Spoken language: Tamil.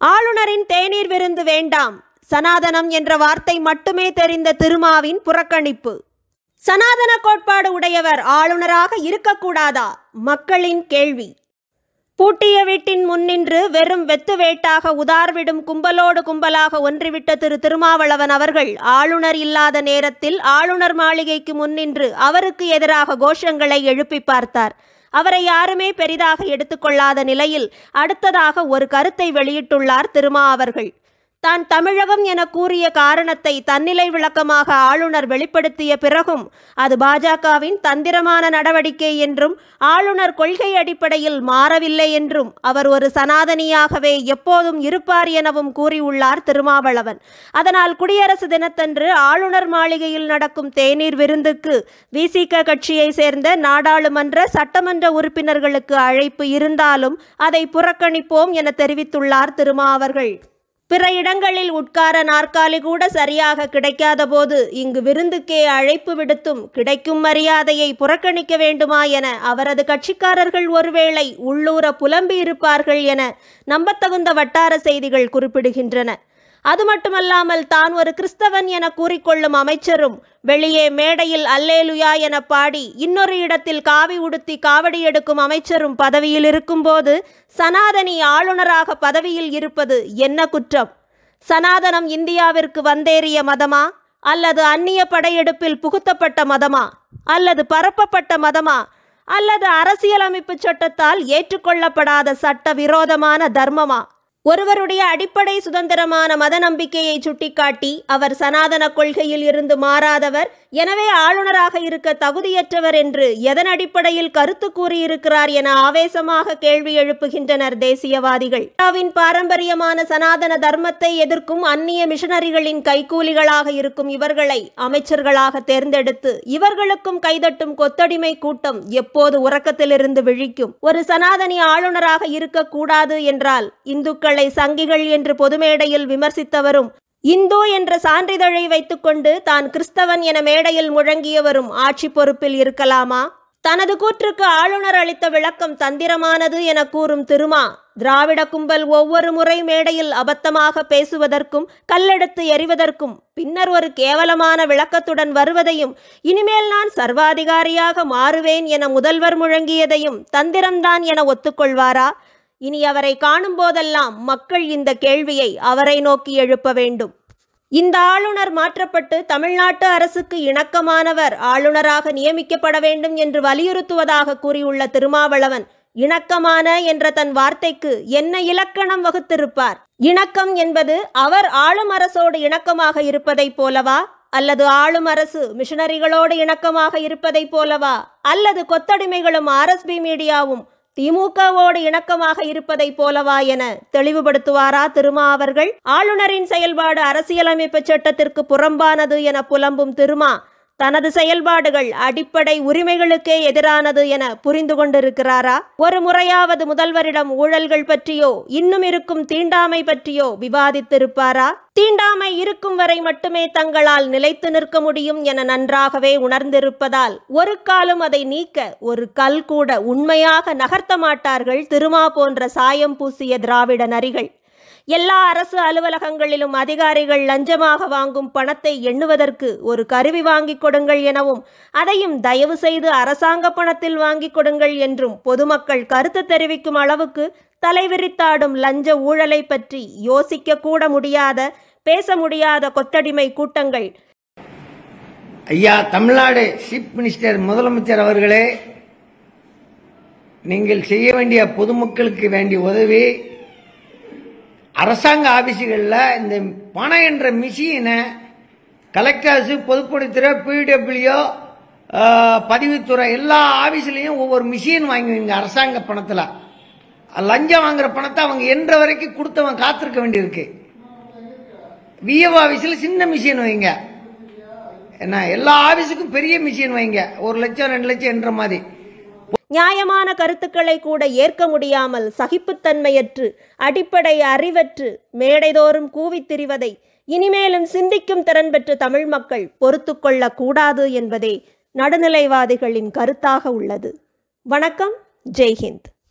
ஆளுநரின் தேநீர் விருந்து வேண்டாம் சனாதனம் என்ற வார்த்தை மட்டுமே தெரிந்த திருமாவின் புறக்கணிப்பு சனாதன கோட்பாடு உடையவர் ஆளுநராக இருக்கக்கூடாதா மக்களின் கேள்வி பூட்டிய வீட்டின் முன்னின்று வெறும் வெத்து வேட்டாக உதார்விடும் கும்பலோடு கும்பலாக ஒன்றிவிட்ட திரு திருமாவளவன் அவர்கள் ஆளுநர் இல்லாத நேரத்தில் ஆளுநர் மாளிகைக்கு முன்னின்று அவருக்கு எதிராக கோஷங்களை எழுப்பி பார்த்தார் அவரை யாருமே பெரிதாக எடுத்துக்கொள்ளாத நிலையில் அடுத்ததாக ஒரு கருத்தை வெளியிட்டுள்ளார் திருமா அவர்கள் தான் தமிழகம் என கூறிய காரணத்தை தன்னிலை விளக்கமாக ஆளுநர் வெளிப்படுத்திய பிறகும் அது பாஜகவின் தந்திரமான நடவடிக்கை என்றும் ஆளுநர் கொள்கை அடிப்படையில் மாறவில்லை என்றும் அவர் ஒரு சனாதனியாகவே எப்போதும் இருப்பார் எனவும் கூறியுள்ளார் திருமாவளவன் அதனால் குடியரசு தினத்தன்று ஆளுநர் மாளிகையில் நடக்கும் தேநீர் விருந்துக்கு விசிக கட்சியை சேர்ந்த நாடாளுமன்ற சட்டமன்ற உறுப்பினர்களுக்கு அழைப்பு இருந்தாலும் அதை புறக்கணிப்போம் என தெரிவித்துள்ளார் திருமா அவர்கள் பிற இடங்களில் உட்கார நாற்காலி கூட சரியாக கிடைக்காத போது இங்கு விருந்துக்கே அழைப்பு விடுத்தும் கிடைக்கும் மரியாதையை புறக்கணிக்க வேண்டுமா என அவரது கட்சிக்காரர்கள் ஒருவேளை உள்ளூர புலம்பி இருப்பார்கள் என நம்பத்தகுந்த வட்டார செய்திகள் குறிப்பிடுகின்றன அது மட்டுமல்லாமல் தான் ஒரு கிறிஸ்தவன் என கூறிக்கொள்ளும் அமைச்சரும் வெளியே மேடையில் அல்லேலுயா என பாடி இன்னொரு இடத்தில் காவி உடுத்தி காவடி எடுக்கும் அமைச்சரும் பதவியில் இருக்கும்போது சனாதனி ஆளுநராக பதவியில் இருப்பது என்ன குற்றம் சனாதனம் இந்தியாவிற்கு வந்தேறிய மதமா அல்லது அந்நிய படையெடுப்பில் புகுத்தப்பட்ட மதமா அல்லது பரப்பப்பட்ட மதமா அல்லது அரசியலமைப்பு சட்டத்தால் ஏற்றுக்கொள்ளப்படாத சட்ட விரோதமான தர்மமா ஒருவருடைய அடிப்படை சுதந்திரமான மத நம்பிக்கையை சுட்டிக்காட்டி அவர் சனாதன கொள்கையில் இருந்து மாறாதவர் எனவே ஆளுநராக இருக்க தகுதியற்றவர் என்று எதன் அடிப்படையில் கருத்து கூறியிருக்கிறார் என ஆவேசமாக கேள்வி எழுப்புகின்றனர் தேசியவாதிகள் இந்தியாவின் பாரம்பரியமான சனாதன தர்மத்தை எதிர்க்கும் அந்நிய மிஷனரிகளின் கைக்கூலிகளாக இருக்கும் இவர்களை அமைச்சர்களாக தேர்ந்தெடுத்து இவர்களுக்கும் கைதட்டும் கொத்தடிமை கூட்டம் எப்போது உறக்கத்திலிருந்து விழிக்கும் ஒரு சனாதனி ஆளுநராக இருக்கக்கூடாது என்றால் இந்துக்கள் இந்துக்களை சங்கிகள் என்று பொதுமேடையில் விமர்சித்தவரும் இந்து என்ற சான்றிதழை வைத்துக்கொண்டு தான் கிறிஸ்தவன் என மேடையில் முழங்கியவரும் ஆட்சி பொறுப்பில் இருக்கலாமா தனது கூற்றுக்கு ஆளுநர் அளித்த விளக்கம் தந்திரமானது என கூறும் திருமா திராவிட கும்பல் ஒவ்வொரு முறை மேடையில் அபத்தமாக பேசுவதற்கும் கல்லெடுத்து எறிவதற்கும் பின்னர் ஒரு கேவலமான விளக்கத்துடன் வருவதையும் இனிமேல் நான் சர்வாதிகாரியாக மாறுவேன் என முதல்வர் முழங்கியதையும் தந்திரம்தான் என ஒத்துக்கொள்வாரா இனி அவரை காணும் போதெல்லாம் மக்கள் இந்த கேள்வியை அவரை நோக்கி எழுப்ப வேண்டும் இந்த ஆளுநர் மாற்றப்பட்டு தமிழ்நாட்டு அரசுக்கு இணக்கமானவர் ஆளுநராக நியமிக்கப்பட வேண்டும் என்று வலியுறுத்துவதாக கூறியுள்ள திருமாவளவன் இணக்கமான என்ற தன் வார்த்தைக்கு என்ன இலக்கணம் வகுத்திருப்பார் இணக்கம் என்பது அவர் ஆளும் அரசோடு இணக்கமாக இருப்பதைப் போலவா அல்லது ஆளும் அரசு மிஷனரிகளோடு இணக்கமாக இருப்பதைப் போலவா அல்லது கொத்தடிமைகளும் ஆர்எஸ்பி மீடியாவும் திமுகவோடு இணக்கமாக இருப்பதைப் போலவா என தெளிவுபடுத்துவாரா திருமா அவர்கள் ஆளுநரின் செயல்பாடு அரசியலமைப்பு சட்டத்திற்கு புறம்பானது என புலம்பும் திருமா தனது செயல்பாடுகள் அடிப்படை உரிமைகளுக்கே எதிரானது என புரிந்து கொண்டிருக்கிறாரா ஒரு முறையாவது முதல்வரிடம் ஊழல்கள் பற்றியோ இன்னும் இருக்கும் தீண்டாமை பற்றியோ விவாதித்திருப்பாரா தீண்டாமை இருக்கும் வரை மட்டுமே தங்களால் நிலைத்து நிற்க முடியும் என நன்றாகவே உணர்ந்திருப்பதால் ஒரு காலம் அதை நீக்க ஒரு கல் கூட உண்மையாக நகர்த்த மாட்டார்கள் திருமா போன்ற சாயம் பூசிய திராவிட நரிகள் எல்லா அரசு அலுவலகங்களிலும் அதிகாரிகள் லஞ்சமாக வாங்கும் பணத்தை எண்ணுவதற்கு ஒரு கருவி வாங்கிக் கொடுங்கள் எனவும் அதையும் தயவு செய்து அரசாங்க பணத்தில் வாங்கிக் கொடுங்கள் என்றும் பொதுமக்கள் கருத்து தெரிவிக்கும் அளவுக்கு தலைவிரித்தாடும் லஞ்ச ஊழலை பற்றி யோசிக்க கூட முடியாத பேச முடியாத கொத்தடிமை கூட்டங்கள் ஐயா தமிழ்நாடு சீஃப் மினிஸ்டர் முதலமைச்சர் அவர்களே நீங்கள் செய்ய வேண்டிய பொதுமக்களுக்கு வேண்டிய உதவி அரசாங்க ஆபீஸுகளில் இந்த பணம் என்ற மிஷினை கலெக்டர்ஸு பொதுப்பணித்துறை பிடபிள்யூ பதிவுத்துறை எல்லா ஆபீஸ்லேயும் ஒவ்வொரு மிஷின் வாங்குவீங்க அரசாங்க பணத்தில் லஞ்சம் வாங்குற பணத்தை அவங்க என்ற வரைக்கும் கொடுத்தவன் காத்திருக்க வேண்டியிருக்கு விஏஓ ஆபீஸில் சின்ன மிஷின் வைங்க என்ன எல்லா ஆபீஸுக்கும் பெரிய மிஷின் வைங்க ஒரு லட்சம் ரெண்டு லட்சம் என்ற மாதிரி நியாயமான கருத்துக்களை கூட ஏற்க முடியாமல் சகிப்புத்தன்மையற்று அடிப்படை அறிவற்று மேடைதோறும் கூவித் திரிவதை இனிமேலும் சிந்திக்கும் திறன் பெற்ற தமிழ் மக்கள் பொறுத்து கொள்ளக்கூடாது என்பதே நடுநிலைவாதிகளின் கருத்தாக உள்ளது வணக்கம் ஜெய்ஹிந்த்